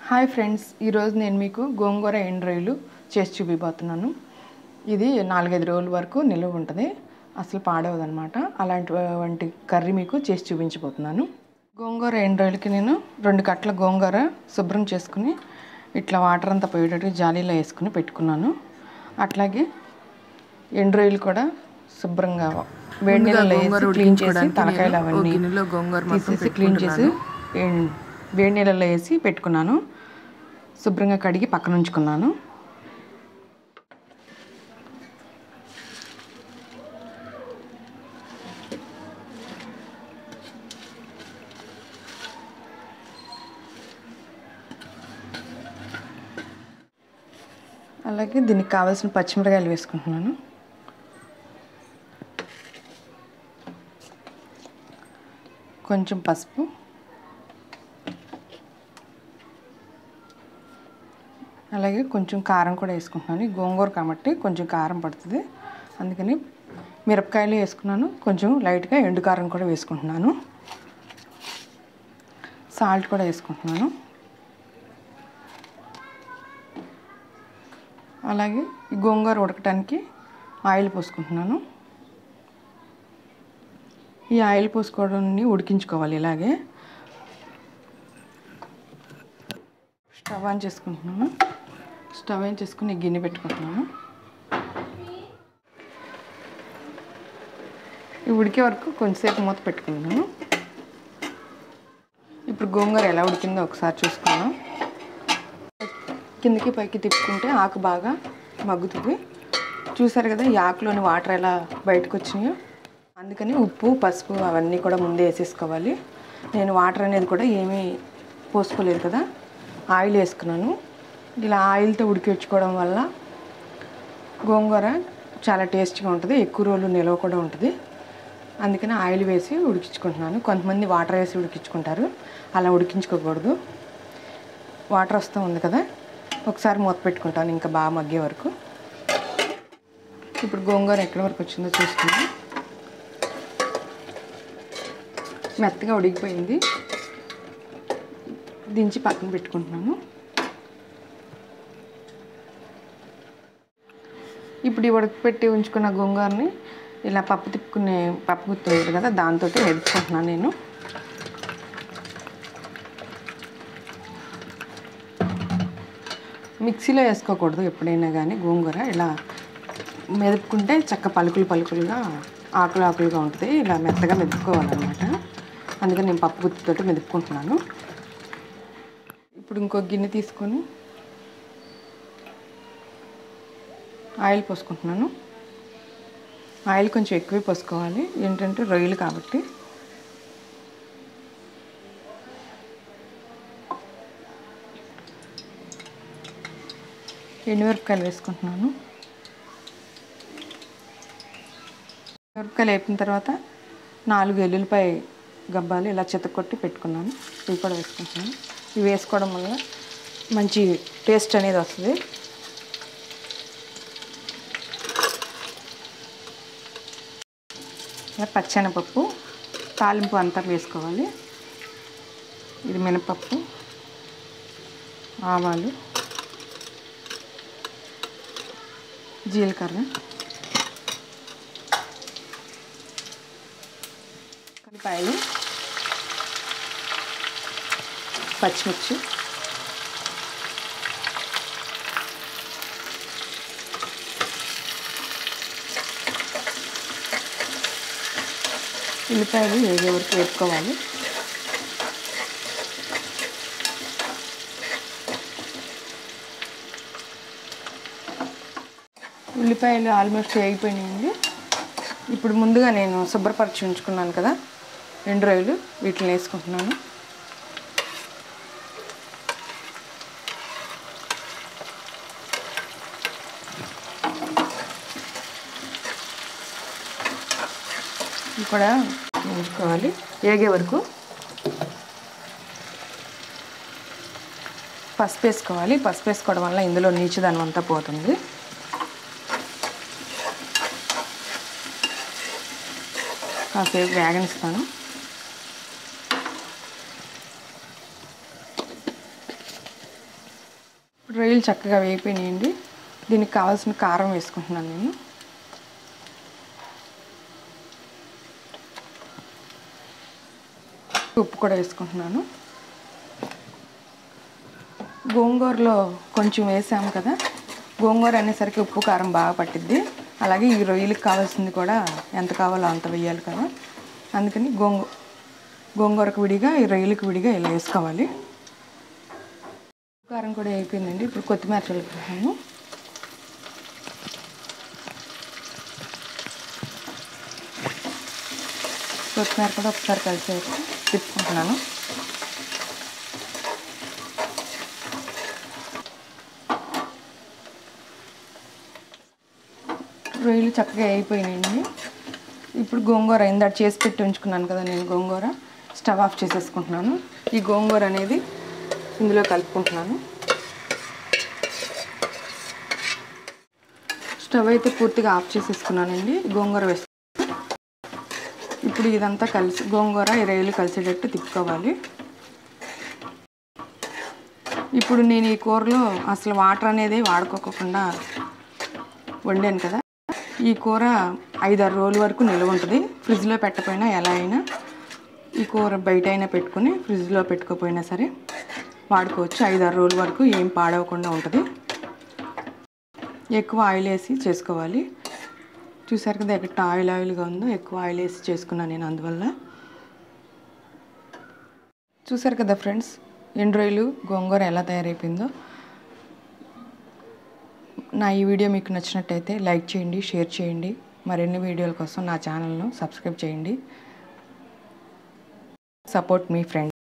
hi friends ఈరోజు నేను మీకు గోంగూర ఎండ్రాయిలు చేసి చూపిపోతున్నాను ఇది నాలుగైదు రోజుల వరకు నిల్వ ఉంటుంది అసలు పాడవదనమాట అలాంటి వంటి కర్రీ మీకు చేసి చూపించబోతున్నాను గోంగూర ఎండ్రాయిలకి నేను రెండు కట్టల గోంగూర శుభ్రం చేసుకుని ఇట్లా వాటర్ అంతా పోయేటట్టు జాలీలో వేసుకుని పెట్టుకున్నాను అట్లాగే ఎండ్రాయిలు కూడా శుభ్రంగా వేడి నీళ్ళలో వేసి క్లీన్ చేసి తలకాయలు అవన్నీ గిన్నెలో గోంగూర మొత్తం తీసేసి క్లీన్ చేసి ఏం- వేడి నీళ్ళలో వేసి పెట్టుకున్నాను శుభ్రంగా కడిగి పక్కన ఉంచుకున్నాను అలాగే దీనికి కావాల్సిన పచ్చిమిరకాయలు వేసుకుంటున్నాను కొంచెం పసుపు అలాగే కొంచెం కారం కూడా వేసుకుంటున్నాను ఈ గోంగూర కాబట్టి కొంచెం కారం పడుతుంది అందుకని మిరపకాయలు వేసుకున్నాను కొంచెం లైట్గా ఎండు కారం కూడా వేసుకుంటున్నాను సాల్ట్ కూడా వేసుకుంటున్నాను అలాగే ఈ గోంగూర ఉడకటానికి ఆయిల్ పోసుకుంటున్నాను ఈ ఆయిల్ పోసుకోవడాన్ని ఉడికించుకోవాలి ఇలాగే స్టవ్ ఆన్ చేసుకుంటున్నాను స్టవ్ ఆన్ చేసుకుని గిన్నె పెట్టుకుంటున్నాను ఈ ఉడికే వరకు కొంచెంసేపు మూత పెట్టుకుంటున్నాను ఇప్పుడు గోంగూర ఎలా ఉడికిందో ఒకసారి చూసుకుందాం కిందకి పైకి తిప్పుకుంటే ఆకు బాగా మగ్గుతుంది చూసారు కదా ఈ ఆకులోని వాటర్ ఎలా బయటకు వచ్చినాయో అందుకని ఉప్పు పసుపు అవన్నీ కూడా ముందే వేసేసుకోవాలి నేను వాటర్ అనేది కూడా ఏమీ పోసుకోలేదు కదా ఆయిల్ వేసుకున్నాను ఇలా ఆయిల్తో ఉడికించుకోవడం వల్ల గోంగూర చాలా టేస్ట్గా ఉంటుంది ఎక్కువ రోజులు నిల్వ కూడా ఉంటుంది అందుకని ఆయిల్ వేసి ఉడికించుకుంటున్నాను కొంతమంది వాటర్ వేసి ఉడికించుకుంటారు అలా ఉడికించుకోకూడదు వాటర్ వస్తూ ఉంది కదా ఒకసారి మూత పెట్టుకుంటాను ఇంకా బాగా మగ్గే వరకు ఇప్పుడు గోంగూర ఎక్కడి వరకు వచ్చిందో చూసుకుందాం మెత్తగా ఉడికిపోయింది దించి పక్కన పెట్టుకుంటున్నాను ఇప్పుడు ఈ ఉడకపెట్టి ఉంచుకున్న గోంగూరని ఇలా పప్పు తిప్పుకునే పప్పు గుర్తు ఉంది కదా దాంతో మెదుపుకుంటున్నాను నేను మిక్సీలో వేసుకోకూడదు ఎప్పుడైనా కానీ గోంగూర ఇలా మెదుపుకుంటే చక్క పలుకులు పలుకులుగా ఆకులు ఆకులుగా ఉంటుంది ఇలా మెత్తగా మెదుపుకోవాలన్నమాట అందుకని నేను పప్పు గుత్తితోటి మెదుపుకుంటున్నాను ఇప్పుడు ఇంకో గిన్నె తీసుకొని ఆయిల్ పోసుకుంటున్నాను ఆయిల్ కొంచెం ఎక్కువే పోసుకోవాలి ఏంటంటే రొయ్యలు కాబట్టి ఎండుమిరపకాయలు వేసుకుంటున్నాను మిరపకాయలు వేపిన తర్వాత నాలుగు ఎల్లుల్లిపాయ గబ్బాలు ఇలా చెతకొట్టి పెట్టుకున్నాను ఇవి కూడా వేసుకుంటున్నాను ఇవి వేసుకోవడం వల్ల మంచి టేస్ట్ అనేది వస్తుంది ఇలా పచ్చెనపప్పు తాలింపు అంతా వేసుకోవాలి ఇది మినపప్పు ఆవాలు జీలకర్ర కలిపాయలు పచ్చిమిర్చి ఉల్లిపాయలు వేగే వరకు వేపుకోవాలి ఉల్లిపాయలు ఆల్మోస్ట్ వేగిపోయినాయండి ఇప్పుడు ముందుగా నేను శుభ్రపరిచి ఉంచుకున్నాను కదా రెండు రొయ్యలు వీటిని వేసుకుంటున్నాను ఇవి కూడా ఉంచుకోవాలి వేగే వరకు పసుపు వేసుకోవాలి పసుపు వేసుకోవడం వల్ల ఇందులో నీచుదనం అంతా పోతుంది కాసేపు వేగనిస్తాను రొయ్యలు చక్కగా వేగిపోయినాయండి దీనికి కావాల్సిన కారం వేసుకుంటున్నాను నేను ఉప్పు కూడా వేసుకుంటున్నాను గోంగూరలో కొంచెం వేసాము కదా గోంగూర అనేసరికి ఉప్పు కారం బాగా పట్టిద్ది అలాగే ఈ రొయ్యలకు కావాల్సింది కూడా ఎంత కావాలో అంత వేయాలి కదా అందుకని గోంగూ గోంగూరకు విడిగా ఈ రొయ్యలకు విడిగా ఇలా వేసుకోవాలి కారం కూడా అయిపోయిందండి ఇప్పుడు కొత్తిమీర చల్లుకుంటున్నాను కొత్తిమీర కూడా ఒకసారి కలిసి తిప్పుకుంటున్నాను రొయ్యలు చక్కగా అయిపోయినాయండి ఇప్పుడు గోంగూర ఇందాక చేసి పెట్టి ఉంచుకున్నాను కదా నేను గోంగూర స్టవ్ ఆఫ్ చేసేసుకుంటున్నాను ఈ గోంగూర అనేది ఇందులో కలుపుకుంటున్నాను స్టవ్ అయితే పూర్తిగా ఆఫ్ చేసేసుకున్నానండి గోంగూర వేసి ఇప్పుడు ఇదంతా కలిసి గోంగూర ఈ రొయ్యలు కలిసేటట్టు తిప్పుకోవాలి ఇప్పుడు నేను ఈ కూరలో అసలు వాటర్ అనేది వాడుకోకుండా వండాను కదా ఈ కూర ఐదారు రోజుల వరకు నిల్వ ఉంటుంది ఫ్రిడ్జ్లో పెట్టకపోయినా ఎలా అయినా ఈ కూర బయట అయినా పెట్టుకుని ఫ్రిడ్జ్లో పెట్టుకోపోయినా సరే వాడుకోవచ్చు ఐదారు రోజుల వరకు ఏం పాడవకుండా ఉంటుంది ఎక్కువ ఆయిల్ వేసి చేసుకోవాలి చూసారు కదా ఎక్కడ ఆయిల్ ఆయిల్గా ఉందో ఎక్కువ ఆయిల్ వేసి చేసుకున్నాను నేను అందువల్ల చూసారు కదా ఫ్రెండ్స్ ఎండు రొయ్యలు గోంగూర ఎలా తయారైపోయిందో నా ఈ వీడియో మీకు నచ్చినట్టయితే లైక్ చేయండి షేర్ చేయండి మరిన్ని వీడియోల కోసం నా ఛానల్ను సబ్స్క్రైబ్ చేయండి సపోర్ట్ మీ ఫ్రెండ్